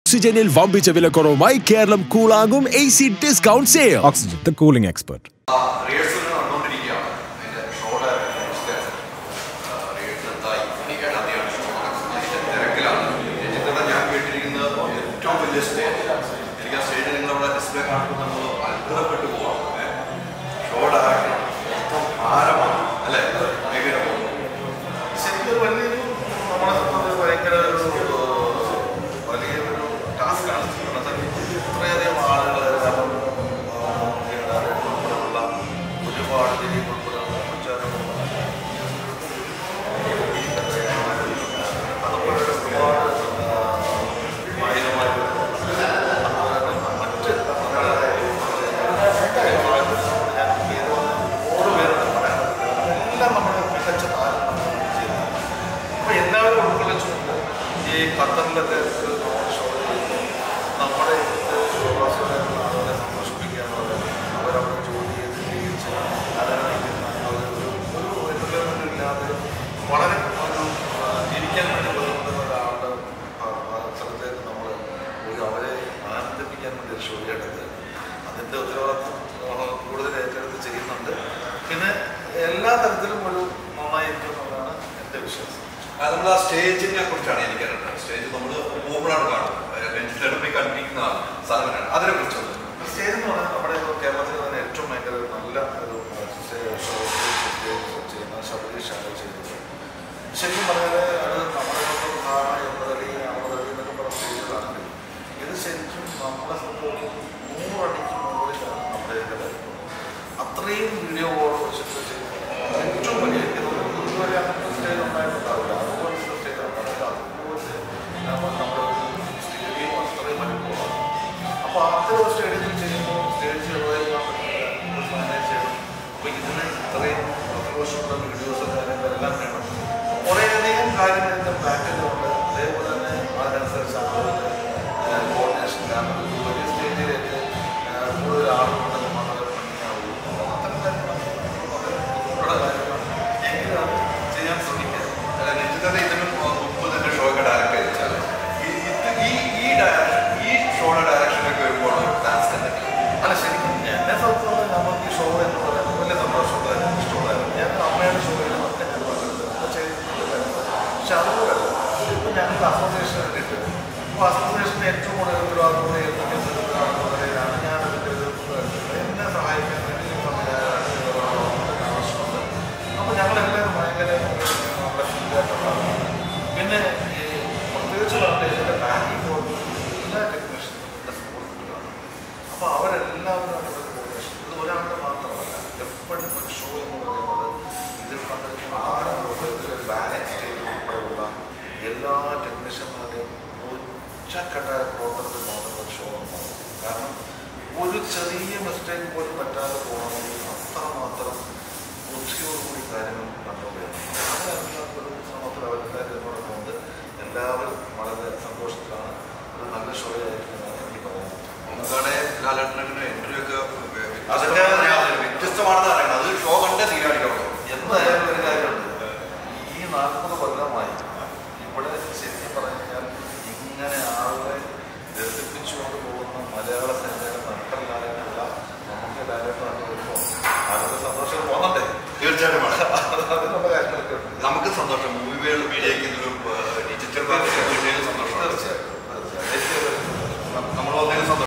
ഓക്സിജനിൽ വമ്പിച്ച വിലക്കുറവുമായി കേരളം കൂളാകും A C discount sale Oxygen the cooling expert rehearsal നടന്നുകൊണ്ടിരിക്കുകയാണ് അതിന്റെ ഷോയുടെ റിഹേഴ്സൽ എത്തായി എനിക്ക് ഏഴാം തീയതിയാണ് ഷോ അതിന്റെ തിരക്കിലാണ് രഞ്ജിത്തിന്റെ ഞാൻ കേട്ടിരിക്കുന്നത് ഏറ്റവും വലിയ സ്റ്റേജ് എനിക്ക് ആ സ്റ്റേജ് നിങ്ങളവിടെ ഡിസ്പ്ലേ കാണുമ്പോൾ നമ്മൾ അത്ഭുതപ്പെട്ടു പോവാം ഷോയുടെ മൊത്തം ഭാരമാണ് അല്ലേ ഭയങ്കര ശരിക്കും ഒരു വലിയൊരു നമ്മളെ സംബന്ധിച്ച് ഭയങ്കര ഒരു വലിയൊരു ടാസ്ക്കാണ് ഇത്രയധികം ആളുകൾ ഉൾപ്പെടെയുള്ള ഒരുപാട് ദിലീപ് ഉൾപ്പെടെയുള്ള പ്രചാരങ്ങളുള്ള അതുപോലെ ഒരുപാട് മാന്യന്മാർ മറ്റ് ഓരോ പേരുണ്ട് പറയാൻ എല്ലാം നമ്മുടെ മികച്ച താരം ചെയ്യുന്നത് അപ്പോൾ എല്ലാവരും ഉൾക്കൊള്ളിച്ചുകൊണ്ട് ഈ ഖത്തറിലെ തിരക്ക് ഷോ നമ്മുടെ പ്രവാസികളെ ആളുകളെ സന്തോഷിപ്പിക്കുക എന്നുള്ളത് അവരവിടെ ജോലി ചെയ്ത് ജീവിച്ച് അതിനെ നയിക്കുന്ന ഒരു ഒരു എൻജോയ്മെൻ്റ് ഇല്ലാതെ വളരെ ഒരു ആ, ജീവിക്കാൻ വേണ്ടി ബുദ്ധിമുട്ടുന്ന ഒരാളുടെ ആ, ആ സ്ഥലത്തേക്ക് നമ്മൾ ഒരു അവരെ ആനന്ദിപ്പിക്കാൻ വേണ്ടി ഒരു ഷോ എടുത്ത് അതിൻ്റെ ഉത്തരവാദിത്വം ആ, കൂടുതൽ ഏറ്റെടുത്ത് ചെയ്യുന്നുണ്ട് പിന്നെ എല്ലാ തരത്തിലും ഒരു നന്നായിരിക്കും എന്നുള്ളതാണ് എൻ്റെ വിശ്വാസം അത് നമ്മൾ ആ സ്റ്റേജിനെ കുറിച്ചാണ് എനിക്ക് അറിയേണ്ടത് സ്റ്റേജ് നമ്മൾ പോകുമ്പോഴാണ് കാണുന്നത് രഞ്ജിത്തിലൂടെ പോയി കണ്ടിരിക്കുന്ന സാധനമാണ് അതിനെ കുറിച്ചൊന്ന് സ്റ്റേജ് എന്ന് പറഞ്ഞാൽ നമ്മുടെ ഇപ്പോൾ കേരളത്തിൽ തന്നെ ഏറ്റവും ഭയങ്കര ഒരു നല്ല ഒരു സ്റ്റേജ് ഷോ ചെയ്യുന്ന ശബരീഷാണ് ചെയ്തത് ശരിക്കും പറഞ്ഞാൽ അത് നമ്മുടെ എൺപതടി അമ്പതടി എന്നൊക്കെ പറഞ്ഞ സ്റ്റേജുകളാണെങ്കിൽ ഇത് ശരിക്കും നമ്മളെ സംബന്ധിച്ച് നൂറടിക്ക് മുകളിലാണ് നമ്മുടെ ഇതിൽ അത്രയും വീഡിയോ കോൾ വെച്ചിട്ട് ചെയ്യുന്നത് ഏറ്റവും വലിയ എനിക്ക് തോന്നുന്നു ഇതുവരെ അങ്ങനത്തെ സ്റ്റേജ് ഉണ്ടായിട്ടുണ്ടാവില്ല അതുപോലത്തെ സ്റ്റേജ് ഉണ്ടാവില്ല അതുപോലെ നമ്മുടെ സ്റ്റേഡിയം അത്രയും വലിപ്പമാണ് അപ്പോൾ അത്തരം ഒരു സ്റ്റേഡിയത്തിൽ ചെയ്യുമ്പോൾ സ്റ്റേജ് ചെറുതായിരിക്കാൻ പറ്റില്ല മാനേജ് ചെയ്യണം അപ്പോൾ ഇതിന് ഇത്രയും വർഷമുള്ള വീഡിയോസ് കാര്യങ്ങളെല്ലാം വേണം കുറേയധികം കാര്യങ്ങൾ ഇതിൻ്റെ ബാക്കിലുണ്ട് അതേപോലെ തന്നെ അതിനനുസരിച്ച് ആളുകളുടെ കോർഡിനേഷൻ കാരണം ഒരു വലിയ സ്റ്റേജിലേക്ക് കൂടുതൽ ആളുകളുണ്ടെങ്കിൽ വളരെ ഭംഗിയാവുള്ളൂ അത്തരം കാര്യങ്ങൾ വളരെ ബുദ്ധിമുട്ടുള്ള കാര്യമാണ് എങ്കിലും അത് ചെയ്യാൻ ശ്രമിക്കുക രഞ്ജിത്തിന്റെ ഇതിന് മുമ്പ് തന്നെ ഷോയൊക്കെ ഡയറക്റ്റ് ചെയ്താൽ ഈ ഈ ഡയറക്ഷൻ ഈ ഷോയുടെ ഡയറക്ഷനൊക്കെ വരുമ്പോൾ ടാസ്ക് എന്തൊക്കെയാണ് അല്ല ശരിക്കും എന്നെ സംബന്ധിച്ചോളം നമുക്ക് ഈ ഷോ എന്ന് പറയുന്നത് വലിയ സന്തോഷമുള്ള ഇഷ്ടമുള്ളതായിരുന്നു ഞാൻ അമ്മയുടെ ഷോയിൽ ഒക്കെ ഞാൻ പങ്കെടുത്തത് അപ്പോൾ ചെയ്തിട്ടുണ്ടായിരുന്നു പക്ഷെ അതുപോലെ ഇപ്പം ഞങ്ങൾക്ക് അസോസിയേഷൻ വേണ്ടിയിട്ട് അപ്പോൾ അസോസിയേഷന് ഏറ്റവും കൂടുതൽ ഉത്തരവാദിത്തം ഏൽപ്പിക്കുന്നതിലാണ് ഞാൻ അതിൻ്റെ ഒരു എടുത്തത്. എന്നെ സഹായിക്കാൻ വേണ്ടി ഈ സംവിധായകരാണ് ആവശ്യമുണ്ട് അപ്പോൾ ഞങ്ങളെല്ലാവരും ഭയങ്കര നമ്മുടെ ഫീഡ്ബാക്കുള്ളതാണ് പിന്നെ ഈ പ്രത്യേകിച്ച് പറഞ്ഞ ഇതിൻ്റെ ബാക്കിംഗ് പോകുന്ന എല്ലാ ടെക്നീഷ്യനും എൻ്റെ സുഹൃത്തുക്കളാണ് അപ്പോൾ അവരെല്ലാവരും അതിൻ്റെ കോർഡിനേഷൻ ഇത് ഒരാളുടെ മാത്രമല്ല എപ്പോഴും ഒരു ഷോ എന്ന് പറയുന്നത് ഇതിൽ പങ്കെടുക്കുന്ന ആരും ബാലൻസ് സ്റ്റേജ് ഉൾപ്പെടെയുള്ള എല്ലാ ടെക്നീഷ്യന്മാരുടെയും ഉച്ചക്കട്ടായ പ്രവർത്തനത്തിൽ മാത്രം ഒരു ഷോ ഉണ്ടാവും കാരണം ഒരു ചെറിയ മിസ്റ്റേക്ക് പോലും പറ്റാതെ പോകണമെങ്കിൽ അത്രമാത്രം ബുദ്ധിയോടുകൂടി കാര്യങ്ങൾ കണ്ടുകൊണ്ടിരുന്നു ഒരു ശ്രമത്തിൽ അവരെല്ലാവരും കൊണ്ട് എല്ലാവരും വളരെ സന്തോഷത്തിലാണ് ഒരു നല്ല ഷോ ആയിരിക്കുന്നതാണ് എനിക്ക് പറയാൻ നമുക്കാണെ ലാലേട്ടനെ എൻട്രി ഒക്കെ അതൊക്കെ വ്യത്യസ്തമാണെന്ന് അറിയണം അത് ഷോ കണ്ടേ തീരുമാനിക്കുള്ളൂ എന്തായാലും